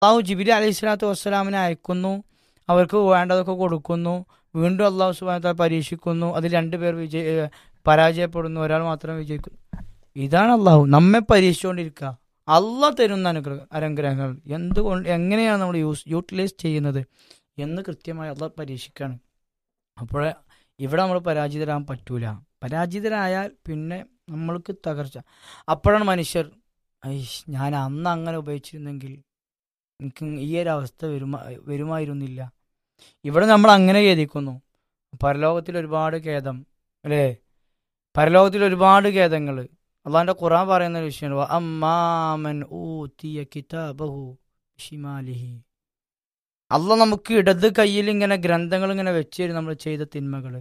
അള്ളാഹു ജിബിരി അലൈഹി സ്വലാത്തു വസ്സലാമിനെ അയക്കുന്നു അവർക്ക് വേണ്ടതൊക്കെ കൊടുക്കുന്നു വീണ്ടും അള്ളാഹു സുബാന പരീക്ഷിക്കുന്നു അതിൽ രണ്ടുപേർ വിജയ ഏ, പരാജയപ്പെടുന്നു ഒരാൾ മാത്രം വിജയിക്കുന്നു ഇതാണ് അള്ളാഹു നമ്മെ പരീക്ഷിച്ചുകൊണ്ടിരിക്കുക അള്ളാഹ് തരുന്ന അനുഗ്രഹ അനുഗ്രഹങ്ങൾ എന്തുകൊണ്ട് എങ്ങനെയാണ് നമ്മൾ യൂസ് യൂട്ടിലൈസ് ചെയ്യുന്നത് എന്ന് കൃത്യമായി അള്ളാഹ് പരീക്ഷിക്കുകയാണ് അപ്പോൾ ഇവിടെ നമ്മൾ പരാജിതരാകാൻ പറ്റൂല പരാജിതരായാൽ പിന്നെ നമ്മൾക്ക് തകർച്ച അപ്പോഴാണ് മനുഷ്യർ ഐഷ് ഞാൻ അന്ന് അങ്ങനെ ഉപയോഗിച്ചിരുന്നെങ്കിൽ എനിക്ക് ഈ ഒരു അവസ്ഥ വരുമാ വരുമായിരുന്നില്ല ഇവിടെ നമ്മൾ അങ്ങനെ ഖേദിക്കുന്നു പരലോകത്തിൽ ഒരുപാട് ഖേദം അല്ലേ പരലോകത്തിൽ ഒരുപാട് ഖേദങ്ങൾ അള്ളാഹിന്റെ ഖുറാൻ പറയുന്ന ഒരു വിഷയമാണ് "വ അമ്മാമൻ ഊതിയ കിതാബഹു ബിഷിമാലിഹി." അള്ള നമുക്ക് ഇടത് കയ്യിൽ ഇങ്ങനെ ഗ്രന്ഥങ്ങൾ ഇങ്ങനെ വെച്ച് തരും നമ്മൾ ചെയ്ത തിന്മകൾ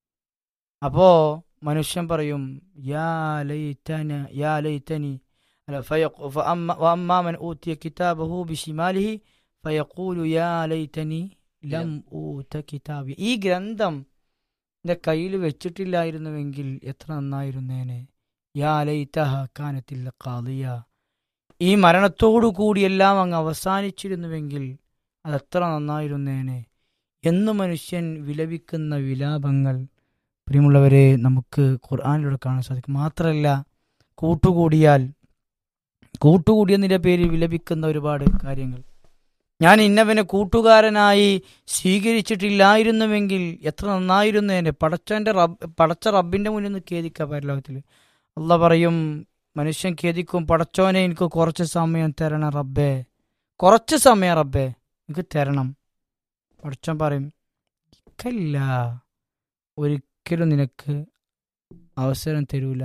അപ്പോ മനുഷ്യൻ പറയും യാ ലൈതന യാ ലൈതനി അല്ല ഫയഖു ഫഅമ്മ വഅമ്മാ മൻ ഊതിയ കിതാബഹു ബിഷിമാലിഹി ഫയഖൂലു യാ ലൈതനി ലം ഊത കിതാബി ഈ ഗ്രന്ഥം എൻ്റെ കയ്യിൽ വെച്ചിട്ടില്ലായിരുന്നുവെങ്കിൽ എത്ര നന്നായിരുന്നേനെ യാ ലൈതഹ കാനത്തിൽ ഖാദിയ ഈ മരണത്തോടു കൂടിയെല്ലാം അങ്ങ് അവസാനിച്ചിരുന്നുവെങ്കിൽ അതെത്ര നന്നായിരുന്നേനെ എന്ന് മനുഷ്യൻ വിലപിക്കുന്ന വിലാപങ്ങൾ പ്രിയമുള്ളവരെ നമുക്ക് ഖുർആാനിലൂടെ കാണാൻ സാധിക്കും മാത്രമല്ല കൂട്ടുകൂടിയാൽ കൂട്ടുകൂടിയതിൻ്റെ പേരിൽ വിലപിക്കുന്ന ഒരുപാട് കാര്യങ്ങൾ ഞാൻ ഇന്നവനെ കൂട്ടുകാരനായി സ്വീകരിച്ചിട്ടില്ലായിരുന്നുവെങ്കിൽ എത്ര നന്നായിരുന്നേനെ പടച്ചൻ്റെ റബ്ബ് പടച്ച റബ്ബിൻ്റെ മുന്നിൽ നിന്ന് ഖേദിക്കുക പരലോകത്തിൽ അല്ല പറയും മനുഷ്യൻ ഖേദിക്കും പടച്ചോനെ എനിക്ക് കുറച്ച് സമയം തരണം റബ്ബേ കുറച്ച് സമയം റബ്ബേ എനിക്ക് തരണം പടച്ചോൻ പറയും ഇക്കല്ല ഒരിക്കലും നിനക്ക് അവസരം തരൂല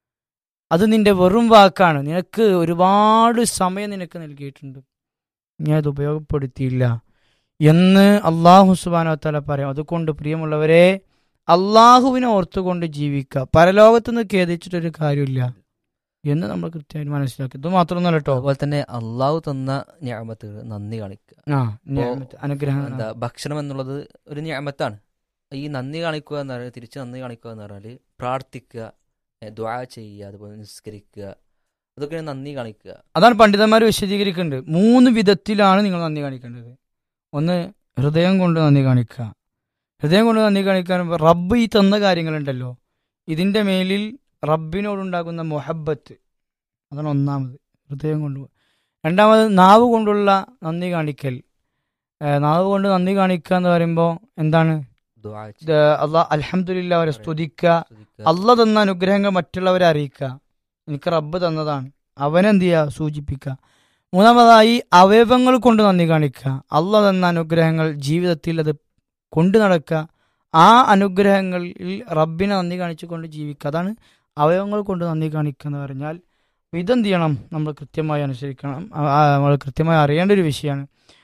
അത് നിന്റെ വെറും വാക്കാണ് നിനക്ക് ഒരുപാട് സമയം നിനക്ക് നൽകിയിട്ടുണ്ട് നീ അത് ഉപയോഗപ്പെടുത്തിയില്ല എന്ന് അള്ളാഹു സുബാനോ തല പറയാം അതുകൊണ്ട് പ്രിയമുള്ളവരെ അള്ളാഹുവിനെ ഓർത്തുകൊണ്ട് ജീവിക്കുക പരലോകത്തുനിന്ന് ഖേദിച്ചിട്ടൊരു കാര്യമില്ല എന്ന് നമ്മൾ കൃത്യമായിട്ട് മനസ്സിലാക്കി ഇത് മാത്രമൊന്നുമല്ല കേട്ടോ അതുപോലെ തന്നെ അള്ളാഹു തന്ന ഞാമത്തുകൾ നന്ദി കാണിക്കുക ആ നിഅമത്ത്, അനുഗ്രഹം എന്താ ഭക്ഷണം എന്നുള്ളത് ഒരു ഞാമത്താണ് ഈ നന്ദി കാണിക്കുക എന്ന് പറഞ്ഞാൽ തിരിച്ച് നന്ദി കാണിക്കുക എന്ന് പറഞ്ഞാൽ പ്രാർത്ഥിക്കുക ദ്വാ ചെയ്യുക അതുപോലെ നിസ്കരിക്കുക അതൊക്കെയാണ് നന്ദി കാണിക്കുക അതാണ് പണ്ഡിതന്മാർ വിശദീകരിക്കുന്നുണ്ട് മൂന്ന് വിധത്തിലാണ് നിങ്ങൾ നന്ദി കാണിക്കേണ്ടത് ഒന്ന് ഹൃദയം കൊണ്ട് നന്ദി കാണിക്കുക ഹൃദയം കൊണ്ട് നന്ദി കാണിക്കാൻ റബ്ബ് ഈ തന്ന കാര്യങ്ങളുണ്ടല്ലോ ഇതിന്റെ മേലിൽ റബ്ബിനോടുണ്ടാകുന്ന മൊഹബത്ത് അതാണ് ഒന്നാമത് ഹൃദയം കൊണ്ട് രണ്ടാമത് നാവ് കൊണ്ടുള്ള നന്ദി കാണിക്കൽ ഏ, നാവ് കൊണ്ട് നന്ദി കാണിക്കുക എന്ന് പറയുമ്പോൾ എന്താണ് ദ്വാ ഇത് അള്ളാഹ് അൽഹംദുലില്ലാ അവരെ സ്തുതിക്കുക ചെയ്യുക അല്ല തന്ന അനുഗ്രഹങ്ങൾ മറ്റുള്ളവരെ അറിയിക്കുക എനിക്ക് റബ്ബ് തന്നതാണ് അവനെന്ത് ചെയ്യുക സൂചിപ്പിക്കുക മൂന്നാമതായി അവയവങ്ങൾ കൊണ്ട് നന്ദി കാണിക്കുക അല്ല തന്ന അനുഗ്രഹങ്ങൾ ജീവിതത്തിൽ അത് കൊണ്ടു നടക്കുക ആ അനുഗ്രഹങ്ങളിൽ റബ്ബിനെ നന്ദി കാണിച്ചുകൊണ്ട് ജീവിക്കുക അതാണ് അവയവങ്ങൾ കൊണ്ട് നന്ദി കാണിക്കുക എന്ന് പറഞ്ഞാൽ ഇതെന്ത് ചെയ്യണം നമ്മൾ കൃത്യമായി അനുസരിക്കണം ആ- ആ, നമ്മൾ കൃത്യമായി അറിയേണ്ട ഒരു വിഷയമാണ്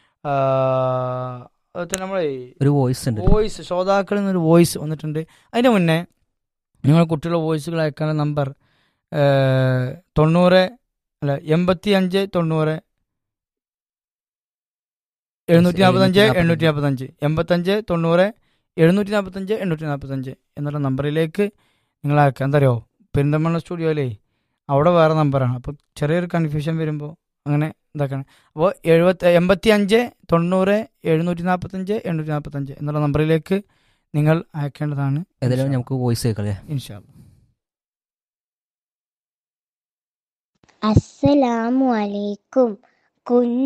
അതുപോലെ നമ്മളെ ഒരു വോയിസ് ഉണ്ട് വോയിസ് ശ്രോതാക്കളിൽ നിന്നൊരു വോയിസ് വന്നിട്ടുണ്ട് അതിന് മുന്നേ നിങ്ങൾ കുട്ടികളുടെ വോയിസുകൾ അയക്കാനുള്ള നമ്പർ ഏഹ്, തൊണ്ണൂറ് അല്ല എൺപത്തി അഞ്ച് തൊണ്ണൂറ് എഴുന്നൂറ്റി നാൽപ്പത്തഞ്ച് എണ്ണൂറ്റി നാൽപ്പത്തഞ്ച് എൺപത്തഞ്ച് തൊണ്ണൂറ് എഴുന്നൂറ്റി നാൽപ്പത്തഞ്ച് എണ്ണൂറ്റി നാൽപ്പത്തഞ്ച് എന്നുള്ള നമ്പറിലേക്ക് നിങ്ങൾ അയക്കാം എന്താ അറിയോ പെരിന്തമണ്ണ സ്റ്റുഡിയോയിലേ അവിടെ വേറെ നമ്പറാണ് അപ്പോൾ ചെറിയൊരു കൺഫ്യൂഷൻ വരുമ്പോൾ അങ്ങനെ ഇതാക്കണം അപ്പോൾ എഴുപത്തി എൺപത്തി അഞ്ച് തൊണ്ണൂറ് എഴുന്നൂറ്റി നാൽപ്പത്തഞ്ച് എണ്ണൂറ്റി നാൽപ്പത്തഞ്ച് എന്നുള്ള നമ്പറിലേക്ക് നിങ്ങൾ അയക്കേണ്ടതാണ് ഏതായാലും നമുക്ക് വോയിസ് കേൾക്കാം ഇൻഷാ അസ്സലാമു അലൈക്കും കുഞ്ഞു